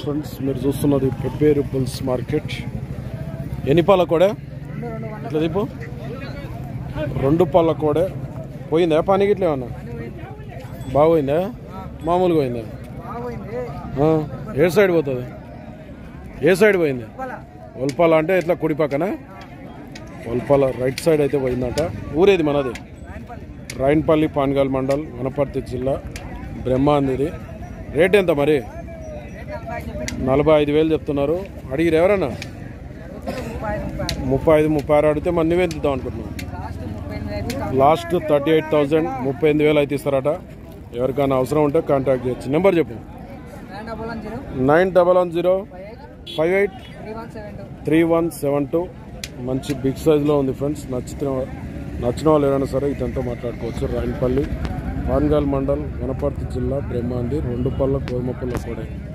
friends మీరు చూస్తున్నది Pebbair pulls market ఎన్ని పాల కోడే ఇట్లా దీపు రెండు పాల కోడే పోయిందా పనికి ఇట్లా ఏమన్నా బాగోయిందా మామూలుగా పోయిందా ఆ, ఏ సైడ్ పోతుంది ఏ సైడ్ పోయింది ఒల్పాల అంటే ఇట్లా కుడి పక్కన ఒల్పాల రైట్ సైడ్ అయితే పోయిందంట ఊరేది మనది రాయన్పల్లి పాన్గాల్ మండల్ వనపర్తి జిల్లా బ్రహ్మాంది ఇది రేట్ ఎంత మరి నలభై ఐదు వేలు చెప్తున్నారు అడిగిరు ఎవరన్నా ముప్పై ఐదు ముప్పై ఆరు అడిగితే మన నువ్వే ఎంతుతాం అనుకుంటున్నాం లాస్ట్ థర్టీ ఎయిట్ థౌజండ్ ముప్పై ఎనిమిది వేలు అయితే ఇస్తారట ఎవరికైనా అవసరం ఉంటే కాంటాక్ట్ చేయొచ్చు నెంబర్ చెప్పు nine double one zero five eight three one seven two మంచి బిగ్ సైజ్లో ఉంది ఫ్రెండ్స్ నచ్చిన నచ్చిన వాళ్ళు ఎవరైనా సరే ఇదంతా మాట్లాడుకోవచ్చు రాయనపల్లి పాన్గాల్ మండల్ వనపర్తి జిల్లా బ్రహ్మాంది రెండు పళ్ళ గోధుమ పళ్ళ కూడా